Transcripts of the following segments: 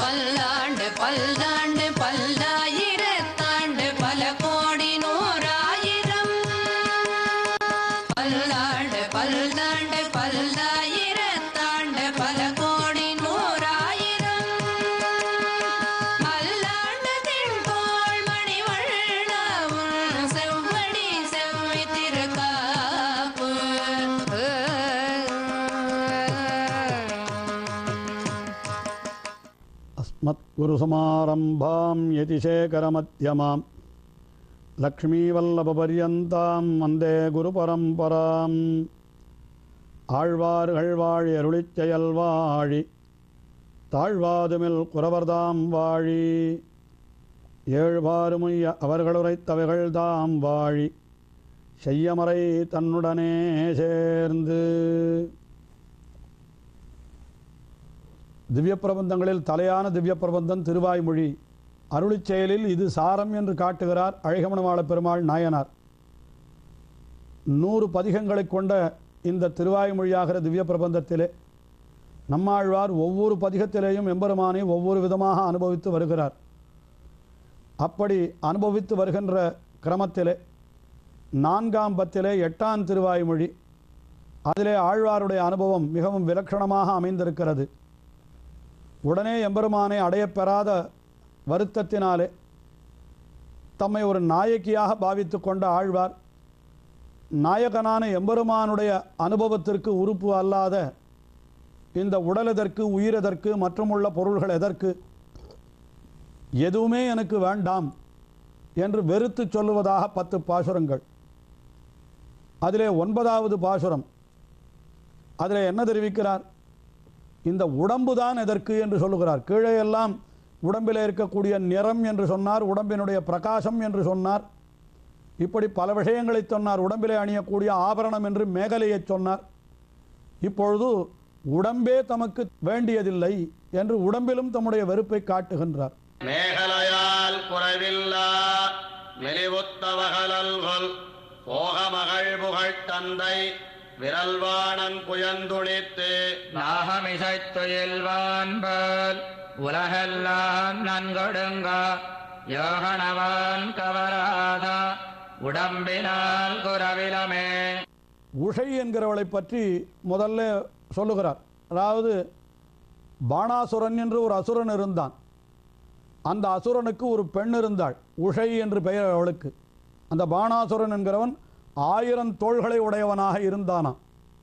பல்லாண்டு பல்லாண்டு பல்லாயிரத்தாண்டு பல கோடி நூறாயிரம் பல்லாண்டு பல்லாண்டு பல்லாயிரத்தாண்டு பல கோடி நூறாயிரம் மல்லாண்டு திண்கோள் மணிவண்ணாவும் செவ்வடி செவ்வி திருக்காப்பு अस्मत्गुरुसमारम्भां यतिशेखरमध्यमां லக்ஷ்மீவல்லபபரியந்தாம் வந்தே குருபரம்பராம் ஆழ்வார்கள் வாழி அருளிச் செயல் வாழி தாழ்வாதுமில் குறவர்தாம் வாழி ஏழ்வாறுமுய்ய அவர்களுரைத்தவைகள்தாம் வாழி செய்யமறை தன்னுடனே சேர்ந்து திவ்ய பிரபந்தங்களில் தலையான திவ்ய பிரபந்தம் திருவாய்மொழி அருளிச் செயலில் இது சாரம் என்று காட்டுகிறார் அழகமணவாள பெருமாள் நாயனார் நூறு பதிகங்களைக் கொண்ட இந்த திருவாய்மொழியாகிற திவ்ய பிரபந்தத்திலே நம்மாழ்வார் ஒவ்வொரு பதிகத்திலேயும் எம்பெருமானை ஒவ்வொரு விதமாக அனுபவித்து வருகிறார் அப்படி அனுபவித்து வருகின்ற கிரமத்திலே நான்காம் பத்திலே எட்டாம் திருவாய்மொழி அதிலே ஆழ்வாருடைய அனுபவம் மிகவும் விலட்சணமாக அமைந்திருக்கிறது உடனே எம்பெருமானை அடையப்பெறாத வருத்தத்தினாலே தம்மை ஒரு நாயகியாக பாவித்து கொண்ட ஆழ்வார் நாயகனான எம்பெருமானுடைய அனுபவத்திற்கு உறுப்பு அல்லாத இந்த உடல் எதற்கு உயிர் எதற்கு மற்றும் உள்ள பொருள்கள் எதற்கு எதுவுமே எனக்கு வேண்டாம் என்று வெறுத்து சொல்லுவதாக பத்து பாசுரங்கள் அதிலே ஒன்பதாவது பாசுரம் அதிலே என்ன தெரிவிக்கிறார் இந்த உடம்பு தான் எதற்கு என்று சொல்லுகிறார் கீழே எல்லாம் உடம்பில் இருக்கக்கூடிய நிறம் என்று சொன்னார் உடம்பினுடைய பிரகாசம் என்று சொன்னார் இப்படி பல விஷயங்களை சொன்னார் உடம்பிலே அணியக்கூடிய ஆபரணம் என்று மேகலையை சொன்னார் இப்பொழுது உடம்பே தமக்கு வேண்டியதில்லை என்று உடம்பிலும் தம்முடைய வெறுப்பை காட்டுகின்றார் மேகலையால் குறைவில்லா மெலிவுத்தவகலல்கொல் போகமகள் புகழ் தந்தை விரல்வாணன் புயந்துணித்து நாகமிசைத்துயில்வான்பல் உலகெல்லாம் நன்கொடுங்க யோகனவான் கவராத உடம்பினால் குறவிலமே உஷை என்கிறவளை பற்றி முதல்ல சொல்லுகிறார் அதாவது பாணாசுரன் என்று ஒரு அசுரன் இருந்தான் அந்த அசுரனுக்கு ஒரு பெண் இருந்தாள் உஷை என்று பெயர் அவளுக்கு அந்த பாணாசுரன் என்கிறவன் ஆயிரம் தோள்களை உடையவனாக இருந்தானாம்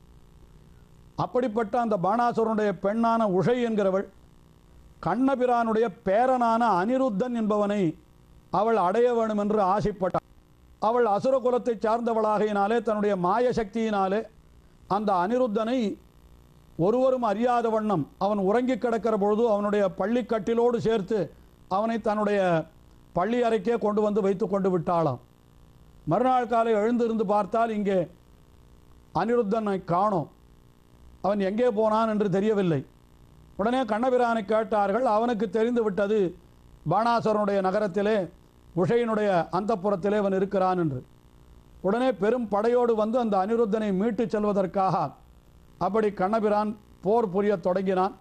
அப்படிப்பட்ட அந்த பாணாசுரனுடைய பெண்ணான உஷை என்கிறவள் கண்ணபிரானுடைய பேரனான அனிருத்தன் என்பவனை அவள் அடைய வேண்டும் என்று ஆசைப்பட்டாள் அவள் அசுர குலத்தைச் சார்ந்தவளாகையினாலே தன்னுடைய மாய சக்தியினாலே அந்த அனிருத்தனை ஒருவரும் அறியாத வண்ணம் அவன் உறங்கிக் கிடக்கிற பொழுது அவனுடைய பள்ளிக்கட்டிலோடு சேர்த்து அவனை தன்னுடைய பள்ளி அறைக்கே கொண்டு வந்து வைத்து கொண்டு விட்டாளாம் மறுநாள் காலை எழுந்திருந்து பார்த்தால் இங்கே அனிருத்தனை காணோம் அவன் எங்கே போனான் என்று தெரியவில்லை உடனே கண்ணபிரானை கேட்டார்கள் அவனுக்கு தெரிந்து விட்டது பாணாசுரனுடைய நகரத்திலே உஷையினுடைய அந்தப்புறத்திலே அவன் இருக்கிறான் என்று உடனே பெரும் படையோடு வந்து அந்த அனிருத்தனை மீட்டுச் செல்வதற்காக அப்படி கண்ணபிரான் போர் புரியத் தொடங்கினான்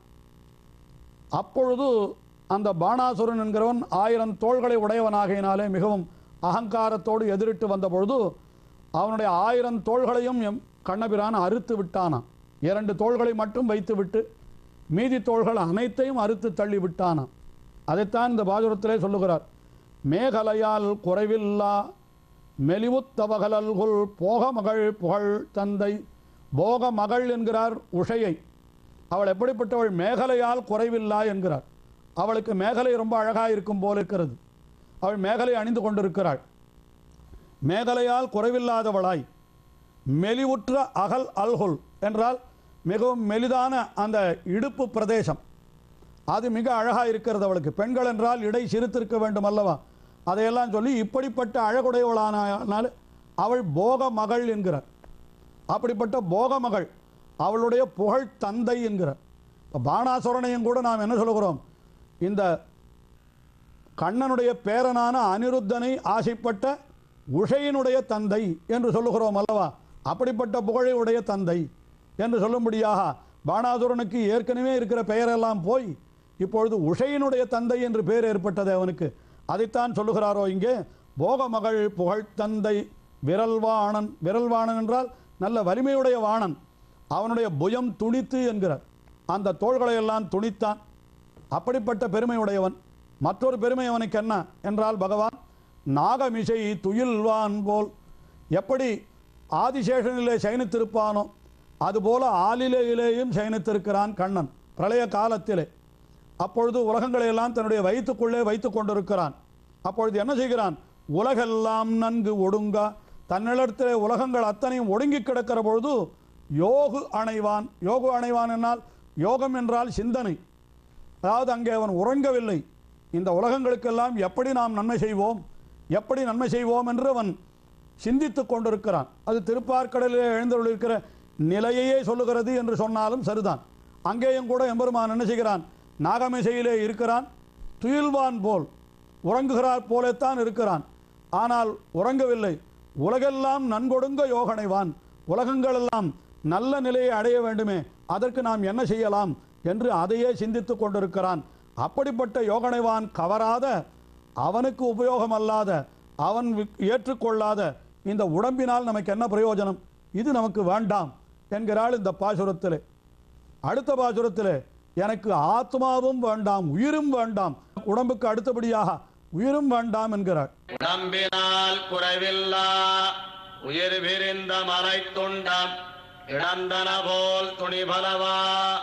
அப்பொழுது அந்த பாணாசுரன் என்கிறவன் ஆயிரம் தோள்களை உடையவனாகையினாலே மிகவும் அகங்காரத்தோடு எதிரிட்டு வந்த பொழுது அவனுடைய ஆயிரம் தோள்களையும் எம் கண்ணபிரான் அறுத்து விட்டானாம் இரண்டு தோள்களை மட்டும் வைத்துவிட்டு மீதி தோள்கள் அனைத்தையும் அறுத்து தள்ளி விட்டானாம் அதைத்தான் இந்த பாசுரத்திலே சொல்லுகிறார் மேகலையால் குறைவில்லா மெலிவுத்தவகலல்குல் போக மகள் புகழ் தந்தை போக மகள் என்கிறார் உஷையை அவள் எப்படிப்பட்டவள் மேகலையால் குறைவில்லா என்கிறார் அவளுக்கு மேகலை ரொம்ப அழகாக இருக்கும் போல இருக்கிறது அவள் மேகலை அணிந்து கொண்டிருக்கிறாள் மேகலையால் குறைவில்லாதவளாய் மெலிவுற்ற அகல் அல்குல் என்றால் மிகவும் மெலிதான அந்த இடுப்பு பிரதேசம் அது மிக அழகாக இருக்கிறது அவளுக்கு பெண்கள் என்றால் இடை சிரித்திருக்க வேண்டும் அல்லவா அதையெல்லாம் சொல்லி இப்படிப்பட்ட அழகுடையவளானால் அவள் போக மகள் என்கிறார் அப்படிப்பட்ட போக மகள் அவளுடைய புகழ் தந்தை என்கிறார் இப்போ பாணாசுரனையும் கூட நாம் என்ன சொல்லுகிறோம் இந்த கண்ணனுடைய பேரனான அனிருத்தனை ஆசைப்பட்ட உஷையினுடைய தந்தை என்று சொல்லுகிறோம் அல்லவா அப்படிப்பட்ட புகழை உடைய தந்தை என்று சொல்லும்படியாக பாணாசுரனுக்கு ஏற்கனவே இருக்கிற பெயரெல்லாம் போய் இப்பொழுது உஷையினுடைய தந்தை என்று பேர் ஏற்பட்டது அவனுக்கு அதைத்தான் சொல்லுகிறாரோ இங்கே போகமகள் புகழ் தந்தை விரல்வாணன் விரல்வாணன் என்றால் நல்ல வலிமையுடைய வாணன் அவனுடைய புயம் துணித்து என்கிறார் அந்த தோள்களை எல்லாம் துணித்தான் அப்படிப்பட்ட பெருமையுடையவன் மற்றொரு பெருமை அவனுக்கு என்ன என்றால் பகவான் நாகமிசை துயில்வான் போல் எப்படி ஆதிசேஷனிலே சயனித்திருப்பானோ அதுபோல ஆலிலையிலேயும் சயனித்திருக்கிறான் கண்ணன் பிரளய காலத்திலே அப்பொழுது உலகங்களை எல்லாம் தன்னுடைய வயிற்றுக்குள்ளே வைத்துக் கொண்டிருக்கிறான் அப்பொழுது என்ன செய்கிறான் உலகெல்லாம் நன்கு ஒடுங்கா தன்னிடத்திலே உலகங்கள் அத்தனையும் ஒடுங்கி கிடக்கிற பொழுது யோகு அணைவான் யோகு அணைவான் என்னால் யோகம் என்றால் சிந்தனை அதாவது அங்கே அவன் உறங்கவில்லை இந்த உலகங்களுக்கெல்லாம் எப்படி நாம் நன்மை செய்வோம் எப்படி நன்மை செய்வோம் என்று அவன் சிந்தித்துக் கொண்டிருக்கிறான் அது திருப்பார்க்கடலில் எழுந்தருளிருக்கிற நிலையையே சொல்லுகிறது என்று சொன்னாலும் சரிதான் அங்கேயும் கூட எம்பெருமான் என்ன செய்கிறான் நாகமிசையிலே இருக்கிறான் துயில்வான் போல் உறங்குகிறார் போலத்தான் இருக்கிறான் ஆனால் உறங்கவில்லை உலகெல்லாம் நன்கொடுங்க யோகனைவான் உலகங்களெல்லாம் நல்ல நிலையை அடைய வேண்டுமே அதற்கு நாம் என்ன செய்யலாம் என்று அதையே சிந்தித்துக் கொண்டிருக்கிறான் அப்படிப்பட்ட யோகனைவான் கவராத அவனுக்கு உபயோகம் அல்லாத அவன் வி- ஏற்றுக்கொள்ளாத இந்த உடம்பினால் நமக்கு என்ன பிரயோஜனம் இது நமக்கு வேண்டாம் என்கிறாள் இந்த பாசுரத்திலே அடுத்த பாசுரத்திலே எனக்கு ஆத்மாவும் வேண்டாம் உயிரும் வேண்டாம் உடம்புக்கு அடுத்தபடியாக உயிரும் வேண்டாம் என்கிறாள் உடம்பினால் குறைவில்லா உயிர் விரிந்த மலை துண்டம் இழந்தன போல் துணிபலவா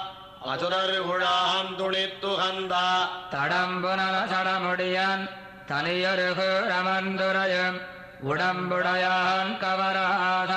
அசுரர் குழாகம் துணித்துகந்தா தடம்புனல சடமுடியான் தனியொருகு அமர்ந்துரையும் உடம்புடையான் கவராத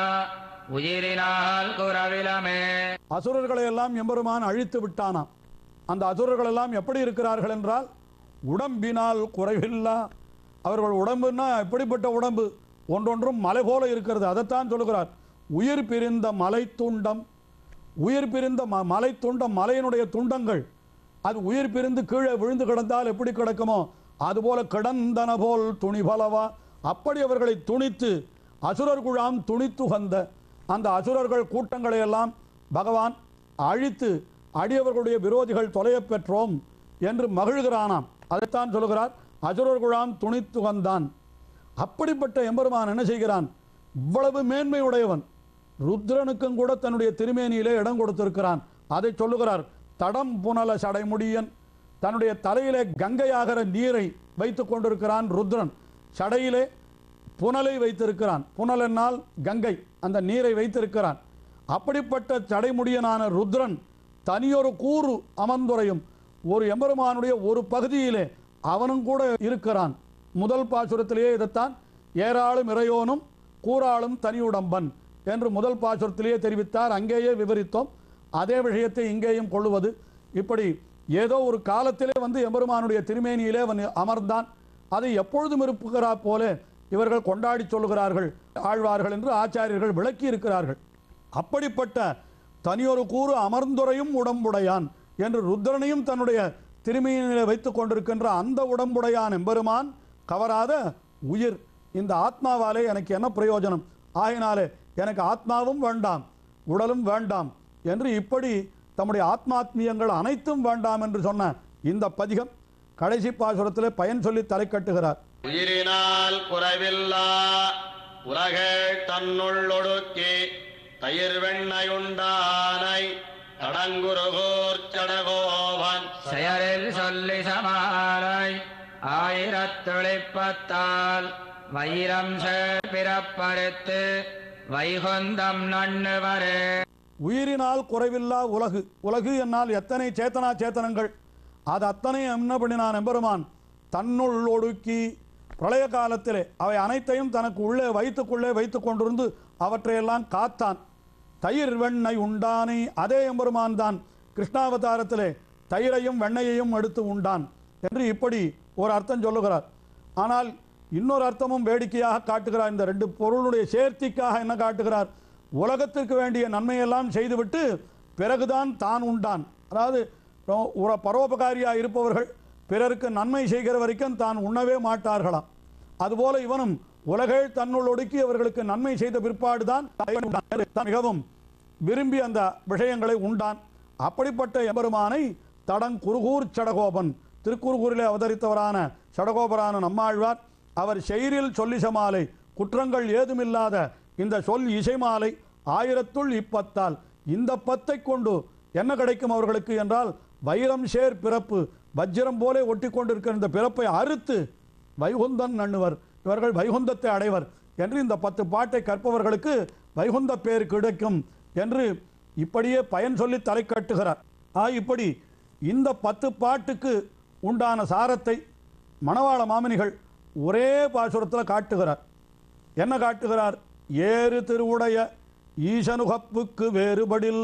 உயிரினால் குறவிலமே அசுரர்களை எல்லாம் எம்பெருமான் அழித்து விட்டானாம் அந்த அசுரர்கள் எல்லாம் எப்படி இருக்கிறார்கள் என்றால் உடம்பினால் குறைவில்லா அவர்கள் உடம்புன்னா எப்படிப்பட்ட உடம்பு ஒன்றொன்றும் மலை போல இருக்கிறது அதைத்தான் சொல்லுகிறார் உயிர் பிரிந்த மலை துண்டம் உயிர் பிரிந்த ம மலை துண்டம் மலையினுடைய துண்டங்கள் அது உயிர் பிரிந்து கீழே விழுந்து கிடந்தால் எப்படி கிடக்குமோ அதுபோல கிடந்தன போல் துணிபலவா அப்படி அவர்களை துணித்து அசுரர் குழாம் துணித்துகந்த அந்த அசுரர்கள் கூட்டங்களை எல்லாம் பகவான் அழித்து அடியவர்களுடைய விரோதிகள் தொலையப் பெற்றோம் என்று மகிழ்கிறானாம் அதைத்தான் சொல்லுகிறார் அசுரர் குழாம் துணித்துகந்தான் அப்படிப்பட்ட எம்பெருமான் என்ன செய்கிறான் இவ்வளவு மேன்மையுடையவன் ருத்ரனுக்கும் கூட தன்னுடைய திருமேனியிலே இடம் கொடுத்திருக்கிறான் அதை சொல்லுகிறார் தடம் புனல சடைமுடியன் தன்னுடைய தலையிலே கங்கையாகிற நீரை வைத்துக் கொண்டிருக்கிறான் ருத்ரன் சடையிலே புனலை வைத்திருக்கிறான் புனல் என்னால் கங்கை அந்த நீரை வைத்திருக்கிறான் அப்படிப்பட்ட சடைமுடியனான ருத்ரன் தனியொரு கூறு அமர்ந்துரையும் ஒரு எம்பெருமானுடைய ஒரு பகுதியிலே அவனும் கூட இருக்கிறான் முதல் பாசுரத்திலேயே இதைத்தான் ஏராளும் இறையோனும் கூறாளும் தனியுடம்பன் என்று முதல் பாசுரத்திலேயே தெரிவித்தார் அங்கேயே விவரித்தோம் அதே விஷயத்தை இங்கேயும் கொள்ளுவது இப்படி ஏதோ ஒரு காலத்திலே வந்து எம்பெருமானுடைய திருமேனியிலே அவன் அமர்ந்தான் அதை எப்பொழுதும் இருப்புகிறா போல இவர்கள் கொண்டாடி சொல்லுகிறார்கள் ஆழ்வார்கள் என்று ஆச்சாரியர்கள் விளக்கி இருக்கிறார்கள் அப்படிப்பட்ட தனியொரு கூறு அமர்ந்துரையும் உடம்புடையான் என்று ருத்ரனையும் தன்னுடைய திருமையிலே வைத்துக் கொண்டிருக்கின்ற அந்த உடம்புடையான் எம்பெருமான் கவராத உயிர் இந்த ஆத்மாவாலே எனக்கு என்ன பிரயோஜனம் ஆகினாலே எனக்கு ஆத்மாவும் வேண்டாம் உடலும் வேண்டாம் என்று இப்படி தம்முடைய ஆத்மாத்மியங்கள் அனைத்தும் வேண்டாம் என்று சொன்ன இந்த பதிகம் கடைசி பாசுரத்திலே பயன் சொல்லி தலை கட்டுகிறார் உயிரினால் குறைவில்லா உலகேள் தன்னுள்ளொடுக்கி தயிர் வெண்ணையுண்டானை தடங்குருகூர் சடகோவன் செயலில் சொல்லி சமாலை ஆயிரத்துளிப்பத்தால் வைரம் சேர் பிறப்பறுத்து வைகுந்தம் நண்ணுவரே உயிரினால் குறைவில்லா உலகு உலகு என்னால் எத்தனை சேத்தனா சேத்தனங்கள் அது அத்தனை என்ன பண்ணினான் எம்பெருமான் தன்னுள் ஒடுக்கி பிரளய காலத்திலே அவை அனைத்தையும் தனக்கு உள்ளே வைத்துக்குள்ளே வைத்துக் கொண்டிருந்து அவற்றையெல்லாம் காத்தான் தயிர் வெண்ணெய் உண்டானே அதே எம்பெருமான் தான் கிருஷ்ணாவதாரத்திலே தயிரையும் வெண்ணெயையும் எடுத்து உண்டான் என்று இப்படி ஒரு அர்த்தம் சொல்லுகிறார் ஆனால் இன்னொரு அர்த்தமும் வேடிக்கையாக காட்டுகிறார் இந்த ரெண்டு பொருளுடைய சேர்த்திக்காக என்ன காட்டுகிறார் உலகத்திற்கு வேண்டிய நன்மையெல்லாம் செய்துவிட்டு பிறகுதான் தான் உண்டான் அதாவது ரொ- ஒரு பரோபகாரியாக இருப்பவர்கள் பிறருக்கு நன்மை செய்கிற வரைக்கும் தான் உண்ணவே மாட்டார்களாம் அதுபோல இவனும் உலகை தன்னுள் ஒடுக்கி அவர்களுக்கு நன்மை செய்த பிற்பாடுதான் தான் மிகவும் விரும்பி அந்த விஷயங்களை உண்டான் அப்படிப்பட்ட எம்பெருமானை தடங்குருகூர் சடகோபன் திருக்குறுகூரிலே அவதரித்தவரான சடகோபரான நம்மாழ்வார் அவர் ஷெயிரில் சொல்லிசமாலை குற்றங்கள் ஏதுமில்லாத இந்த சொல் இசைமாலை ஆயிரத்துள் இப்பத்தால் இந்த பத்தை கொண்டு என்ன கிடைக்கும் அவர்களுக்கு என்றால் வைரம் சேர் பிறப்பு வஜ்ரம் போலே ஒட்டி கொண்டிருக்கிற இந்த பிறப்பை அறுத்து வைகுந்தன் நண்ணுவர் இவர்கள் வைகுந்தத்தை அடைவர் என்று இந்த பத்து பாட்டை கற்பவர்களுக்கு வைகுந்த பேர் கிடைக்கும் என்று இப்படியே பயன் சொல்லி தலை கட்டுகிறார் ஆ இப்படி இந்த பத்து பாட்டுக்கு உண்டான சாரத்தை மணவாள மாமனிகள் ஒரே பாசுரத்தில் காட்டுகிறார் என்ன காட்டுகிறார் ஏறு திருவுடைய ஈசனுகப்புக்கு வேறுபடில்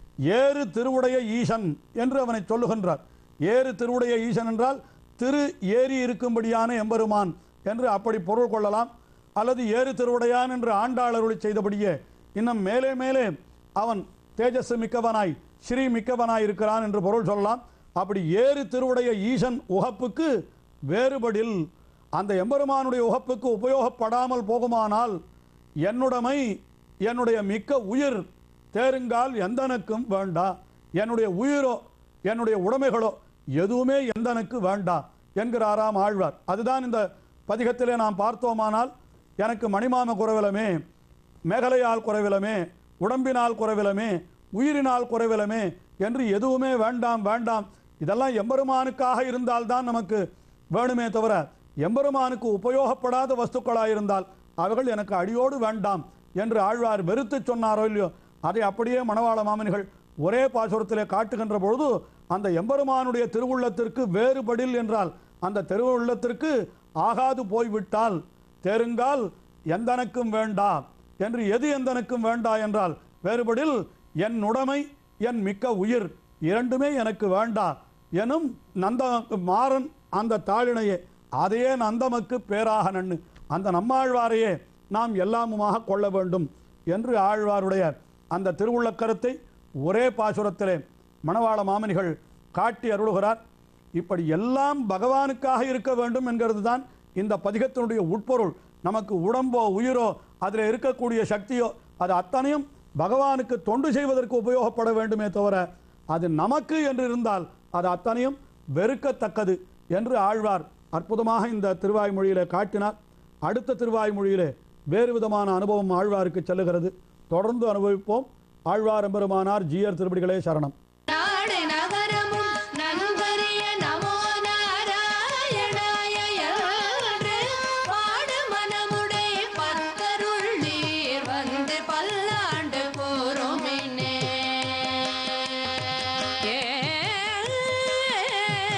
ஏறு திருவுடைய ஈசன் என்று அவனை சொல்லுகின்றார் ஏறு திருவுடைய ஈசன் என்றால் திரு ஏறி இருக்கும்படியான எம்பெருமான் என்று அப்படி பொருள் கொள்ளலாம் அல்லது ஏறு திருவுடையான் என்று ஆண்டாளருளி செய்தபடியே இன்னும் மேலே மேலே அவன் தேஜஸ் மிக்கவனாய் ஸ்ரீ மிக்கவனாய் இருக்கிறான் என்று பொருள் சொல்லலாம் அப்படி ஏறு திருவுடைய ஈசன் உகப்புக்கு வேறுபடில் அந்த எம்பெருமானுடைய உகப்புக்கு உபயோகப்படாமல் போகுமானால் என்னுடைமை என்னுடைய மிக்க உயிர் தேருங்கால் எந்தனுக்கும் வேண்டா என்னுடைய உயிரோ என்னுடைய உடைமைகளோ எதுவுமே எந்தனுக்கு வேண்டா என்கிறாராம் ஆழ்வார் அதுதான் இந்த பதிகத்திலே நாம் பார்த்தோமானால் எனக்கு மணிமாம குறைவிலமே மேகலையால் குறைவிலமே உடம்பினால் குறைவிலமே உயிரினால் குறைவிலமே என்று எதுவுமே வேண்டாம் வேண்டாம் இதெல்லாம் எம்பெருமானுக்காக இருந்தால்தான் நமக்கு வேணுமே தவிர எம்பெருமானுக்கு உபயோகப்படாத வஸ்துக்களாக இருந்தால் அவைகள் எனக்கு அடியோடு வேண்டாம் என்று ஆழ்வார் வெறுத்து சொன்னாரோ இல்லையோ அதை அப்படியே மணவாள மாமனிகள் ஒரே பாசுரத்திலே காட்டுகின்ற பொழுது அந்த எம்பெருமானுடைய திருவுள்ளத்திற்கு வேறுபடில் என்றால் அந்த திருவுள்ளத்திற்கு ஆகாது போய்விட்டால் தேருங்கால் எந்தனக்கும் வேண்டா என்று எது எந்தனுக்கும் வேண்டா என்றால் வேறுபடில் என் உடைமை என் மிக்க உயிர் இரண்டுமே எனக்கு வேண்டா எனும் நந்த மாறன் அந்த தாளினையே அதையே நந்தமக்கு பேராக நன்னு அந்த நம்மாழ்வாரையே நாம் எல்லாமுமாக கொள்ள வேண்டும் என்று ஆழ்வாருடைய அந்த திருவுள்ளக் கருத்தை ஒரே பாசுரத்திலே மணவாள மாமனிகள் காட்டி அருளுகிறார் இப்படி எல்லாம் பகவானுக்காக இருக்க வேண்டும் என்கிறது தான் இந்த பதிகத்தினுடைய உட்பொருள் நமக்கு உடம்போ உயிரோ அதில் இருக்கக்கூடிய சக்தியோ அது அத்தனையும் பகவானுக்கு தொண்டு செய்வதற்கு உபயோகப்பட வேண்டுமே தவிர அது நமக்கு என்று இருந்தால் அது அத்தனையும் வெறுக்கத்தக்கது என்று ஆழ்வார் அற்புதமாக இந்த திருவாய்மொழியிலே காட்டினார் அடுத்த திருவாய்மொழியிலே வேறு விதமான அனுபவம் ஆழ்வாருக்கு செல்லுகிறது தொடர்ந்து அனுபவிப்போம் ஆழ்வார் எம்பெருமானார் ஜீயர் திருப்படிகளே சரணம்